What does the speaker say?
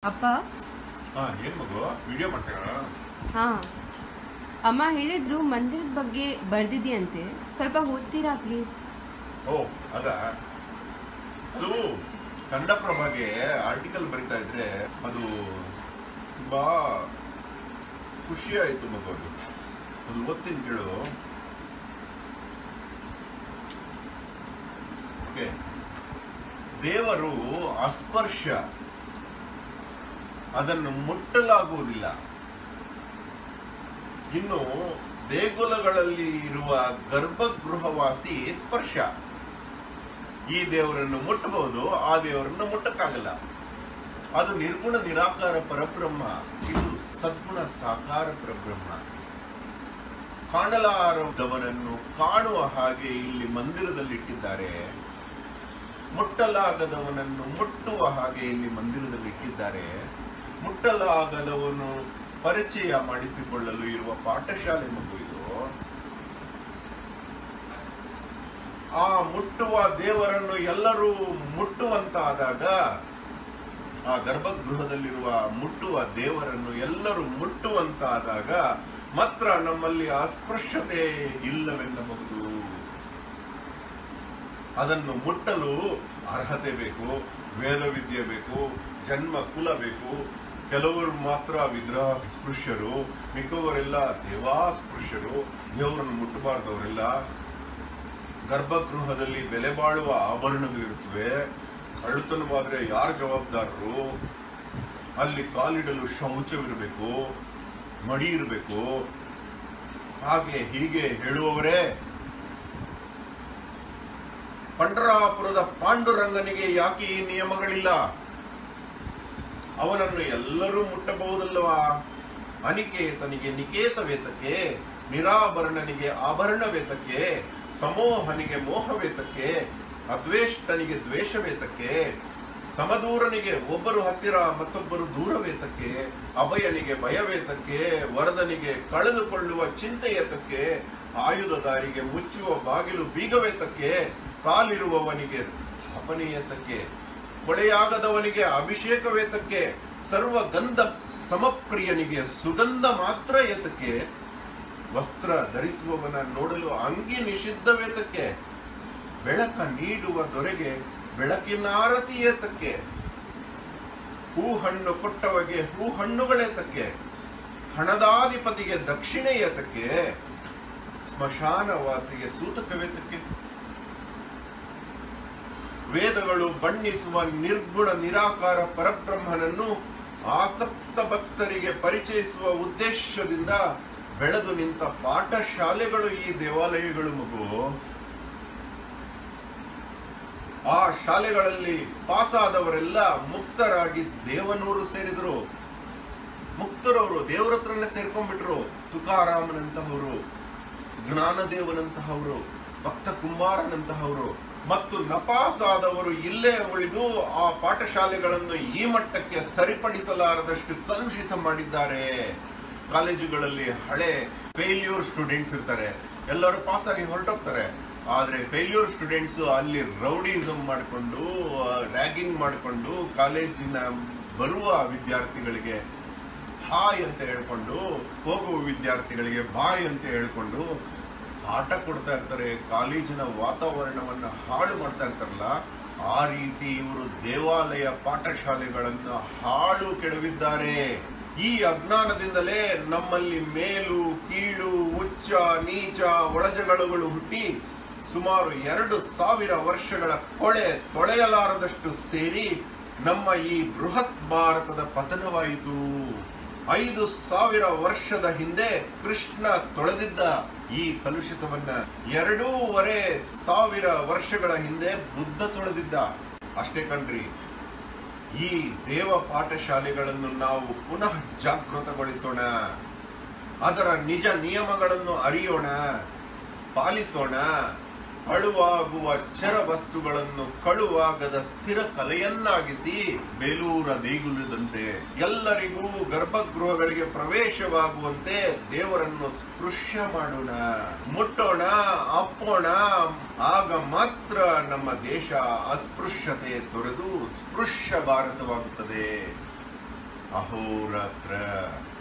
ಅಪ್ಪ ಹಾ ಏನ್ ಮಗು ವಿಡಿಯೋ ಮಾಡ್ತೀರಾ ಹಾ ಅಮ್ಮ ಹೇಳಿದ್ರು ಮಂದಿರದ ಬಗ್ಗೆ ಬರ್ದಿದ್ಯಂತೆ ಸ್ವಲ್ಪ ಓದ್ತೀರಾ ಪ್ಲೀಸ್ ಓ ಅದ ಅದು ಕನ್ನಡಪ್ರಭಗೆ ಆರ್ಟಿಕಲ್ ಬರಿತಾ ಇದ್ರೆ ಅದು ತುಂಬಾ ಖುಷಿ ಆಯ್ತು ಮಗು ಅದು ಅದು ಓದ್ತೀನಿ ಕೇಳು ಓಕೆ ದೇವರು ಅಸ್ಪರ್ಶ ಅದನ್ನು ಮುಟ್ಟಲಾಗುವುದಿಲ್ಲ ಇನ್ನು ದೇಗುಲಗಳಲ್ಲಿ ಇರುವ ಗರ್ಭಗೃಹವಾಸಿ ಸ್ಪರ್ಶ ಈ ದೇವರನ್ನು ಮುಟ್ಟಬಹುದು ಆ ದೇವರನ್ನು ಮುಟ್ಟಕ್ಕಾಗಲ್ಲ ಅದು ನಿರ್ಗುಣ ನಿರಾಕಾರ ಪರಬ್ರಹ್ಮ ಇದು ಸದ್ಗುಣ ಸಾಕಾರ ಪರಬ್ರಹ್ಮ ಕಾಣಲಾರದವನನ್ನು ಕಾಣುವ ಹಾಗೆ ಇಲ್ಲಿ ಮಂದಿರದಲ್ಲಿಟ್ಟಿದ್ದಾರೆ ಮುಟ್ಟಲಾಗದವನನ್ನು ಮುಟ್ಟುವ ಹಾಗೆ ಇಲ್ಲಿ ಮಂದಿರದಲ್ಲಿ ಇಟ್ಟಿದ್ದಾರೆ ಮುಟ್ಟಲಾಗದವನು ಪರಿಚಯ ಮಾಡಿಸಿಕೊಳ್ಳಲು ಇರುವ ಪಾಠಶಾಲೆ ಮಗು ಇದು ಆ ಮುಟ್ಟುವ ದೇವರನ್ನು ಎಲ್ಲರೂ ಮುಟ್ಟುವಂತಾದಾಗ ಆ ಗರ್ಭಗೃಹದಲ್ಲಿರುವ ಮುಟ್ಟುವ ದೇವರನ್ನು ಎಲ್ಲರೂ ಮುಟ್ಟುವಂತಾದಾಗ ಮಾತ್ರ ನಮ್ಮಲ್ಲಿ ಅಸ್ಪೃಶ್ಯತೆ ಇಲ್ಲವೆನ್ನಬಹುದು ಅದನ್ನು ಮುಟ್ಟಲು ಅರ್ಹತೆ ಬೇಕು ವೇದವಿದ್ಯೆ ಬೇಕು ಜನ್ಮ ಕುಲ ಬೇಕು ಕೆಲವರು ಮಾತ್ರ ವಿಗ್ರಹ ಸ್ಪೃಶ್ಯರು ಮಿಕ್ಕವರೆಲ್ಲ ದೇವಾಸ್ಪೃಶ್ಯರು ದೇವರನ್ನು ಮುಟ್ಟಬಾರ್ದವರೆಲ್ಲ ಗರ್ಭಗೃಹದಲ್ಲಿ ಬೆಲೆ ಬಾಳುವ ಆಭರಣಗಳಿರುತ್ತವೆ ಕಳ್ಳತನವಾದ್ರೆ ಯಾರು ಜವಾಬ್ದಾರರು ಅಲ್ಲಿ ಕಾಲಿಡಲು ಶೌಚವಿರಬೇಕು ಮಡಿ ಇರಬೇಕು ಹಾಗೆ ಹೀಗೆ ಹೇಳುವವರೇ ಪಂಡರಾಪುರದ ಪಾಂಡುರಂಗನಿಗೆ ಯಾಕೆ ಈ ನಿಯಮಗಳಿಲ್ಲ ಅವನನ್ನು ಎಲ್ಲರೂ ಮುಟ್ಟಬಹುದಲ್ಲವಾ ಅನಿಕೇತನಿಗೆ ನಿಕೇತ ವೇತಕ್ಕೆ ನಿರಾಭರಣನಿಗೆ ಆಭರಣ ವೇತಕ್ಕೆ ಸಮೋಹನಿಗೆ ಮೋಹ ವೇತಕ್ಕೆ ಅದ್ವೇಷ್ಟನಿಗೆ ದ್ವೇಷ ವೇತಕ್ಕೆ ಸಮದೂರನಿಗೆ ಒಬ್ಬರು ಹತ್ತಿರ ಮತ್ತೊಬ್ಬರು ದೂರ ವೇತಕ್ಕೆ ಅಭಯನಿಗೆ ಭಯವೇತಕ್ಕೆ ವರದನಿಗೆ ಕಳೆದುಕೊಳ್ಳುವ ಚಿಂತೆಯತಕ್ಕೆ ಆಯುಧದಾರಿಗೆ ಮುಚ್ಚುವ ಬಾಗಿಲು ಬೀಗವೇತಕ್ಕೆ ಕಾಲಿರುವವನಿಗೆ ಸ್ಥಾಪನೆಯತಕ್ಕೆ ಕೊಳೆಯಾಗದವನಿಗೆ ಅಭಿಷೇಕವೇತಕ್ಕೆ ಸರ್ವ ಗಂಧ ಸಮಪ್ರಿಯನಿಗೆ ಸುಗಂಧ ಮಾತ್ರ ಏತಕ್ಕೆ ವಸ್ತ್ರ ಧರಿಸುವವನ ನೋಡಲು ಅಂಗಿ ನಿಷಿದ್ಧವೇತಕ್ಕೆ ಬೆಳಕ ನೀಡುವ ದೊರೆಗೆ ಬೆಳಕಿನ ಆರತಿ ಏತಕ್ಕೆ ಹೂ ಹಣ್ಣು ಕೊಟ್ಟವಗೆ ಹೂ ಹಣ್ಣುಗಳೇತಕ್ಕೆ ಹಣದಾಧಿಪತಿಗೆ ದಕ್ಷಿಣೆ ಏತಕ್ಕೆ ಸ್ಮಶಾನ ವಾಸಿಗೆ ಸೂತಕವೇತಕ್ಕೆ ವೇದಗಳು ಬಣ್ಣಿಸುವ ನಿರ್ಗುಣ ನಿರಾಕಾರ ಪರಬ್ರಹ್ಮನನ್ನು ಆಸಕ್ತ ಭಕ್ತರಿಗೆ ಪರಿಚಯಿಸುವ ಉದ್ದೇಶದಿಂದ ಬೆಳೆದು ನಿಂತ ಪಾಠಶಾಲೆಗಳು ಈ ದೇವಾಲಯಗಳು ಮಗು ಆ ಶಾಲೆಗಳಲ್ಲಿ ಪಾಸಾದವರೆಲ್ಲ ಮುಕ್ತರಾಗಿ ದೇವನೂರು ಸೇರಿದ್ರು ಮುಕ್ತರವರು ದೇವರ ಹತ್ರನೇ ಸೇರ್ಕೊಂಡ್ಬಿಟ್ರು ತುಕಾರಾಮನಂತಹವರು ಜ್ಞಾನದೇವನಂತಹವರು ಭಕ್ತ ಕುಂಬಾರನಂತಹವರು ಮತ್ತು ನಪಾಸಾದವರು ಇಲ್ಲೇ ಉಳಿದು ಆ ಪಾಠಶಾಲೆಗಳನ್ನು ಈ ಮಟ್ಟಕ್ಕೆ ಸರಿಪಡಿಸಲಾರದಷ್ಟು ಕಲುಷಿತ ಮಾಡಿದ್ದಾರೆ ಕಾಲೇಜುಗಳಲ್ಲಿ ಹಳೆ ಫೇಲ್ಯೂರ್ ಸ್ಟೂಡೆಂಟ್ಸ್ ಇರ್ತಾರೆ ಎಲ್ಲರೂ ಪಾಸ್ ಆಗಿ ಹೊರಟೋಗ್ತಾರೆ ಆದ್ರೆ ಫೇಲ್ಯೂರ್ ಸ್ಟೂಡೆಂಟ್ಸ್ ಅಲ್ಲಿ ರೌಡಿಸಮ್ ಮಾಡಿಕೊಂಡು ರ್ಯಾಗಿಂಗ್ ಮಾಡಿಕೊಂಡು ಕಾಲೇಜಿನ ಬರುವ ವಿದ್ಯಾರ್ಥಿಗಳಿಗೆ ಹಾಯ್ ಅಂತ ಹೇಳ್ಕೊಂಡು ಹೋಗುವ ವಿದ್ಯಾರ್ಥಿಗಳಿಗೆ ಬಾಯ್ ಅಂತ ಹೇಳ್ಕೊಂಡು ಪಾಠ ಕೊಡ್ತಾ ಇರ್ತಾರೆ ಕಾಲೇಜಿನ ವಾತಾವರಣವನ್ನ ಹಾಳು ಮಾಡ್ತಾ ಇರ್ತಾರಲ್ಲ ಆ ರೀತಿ ಇವರು ದೇವಾಲಯ ಪಾಠಶಾಲೆಗಳನ್ನ ಹಾಳು ಕೆಡವಿದ್ದಾರೆ ಈ ಅಜ್ಞಾನದಿಂದಲೇ ನಮ್ಮಲ್ಲಿ ಮೇಲು ಕೀಳು ಉಚ್ಚ ನೀಚ ಒಳಜಗಳಗಳು ಹುಟ್ಟಿ ಸುಮಾರು ಎರಡು ಸಾವಿರ ವರ್ಷಗಳ ಕೊಳೆ ತೊಳೆಯಲಾರದಷ್ಟು ಸೇರಿ ನಮ್ಮ ಈ ಬೃಹತ್ ಭಾರತದ ಪತನವಾಯಿತು ಐದು ಸಾವಿರ ವರ್ಷದ ಹಿಂದೆ ಕೃಷ್ಣ ತೊಳೆದಿದ್ದ ಈ ಕಲುಷಿತವನ್ನ ಎರಡೂವರೆ ಸಾವಿರ ವರ್ಷಗಳ ಹಿಂದೆ ಬುದ್ಧ ತೊಳೆದಿದ್ದ ಅಷ್ಟೇ ಕಣ್ರಿ ಈ ದೇವ ಪಾಠಶಾಲೆಗಳನ್ನು ನಾವು ಪುನಃ ಜಾಗೃತಗೊಳಿಸೋಣ ಅದರ ನಿಜ ನಿಯಮಗಳನ್ನು ಅರಿಯೋಣ ಪಾಲಿಸೋಣ ಕಳುವಾಗುವ ಚರ ವಸ್ತುಗಳನ್ನು ಕಳುವಾಗದ ಸ್ಥಿರ ಕಲೆಯನ್ನಾಗಿಸಿ ಬೇಲೂರ ದೇಗುಲದಂತೆ ಎಲ್ಲರಿಗೂ ಗರ್ಭಗೃಹಗಳಿಗೆ ಪ್ರವೇಶವಾಗುವಂತೆ ದೇವರನ್ನು ಸ್ಪೃಶ್ಯ ಮಾಡೋಣ ಮುಟ್ಟೋಣ ಅಪ್ಪೋಣ ಆಗ ಮಾತ್ರ ನಮ್ಮ ದೇಶ ಅಸ್ಪೃಶ್ಯತೆ ತೊರೆದು ಸ್ಪೃಶ್ಯ ಭಾರತವಾಗುತ್ತದೆ ಅಹೋರಾತ್ರ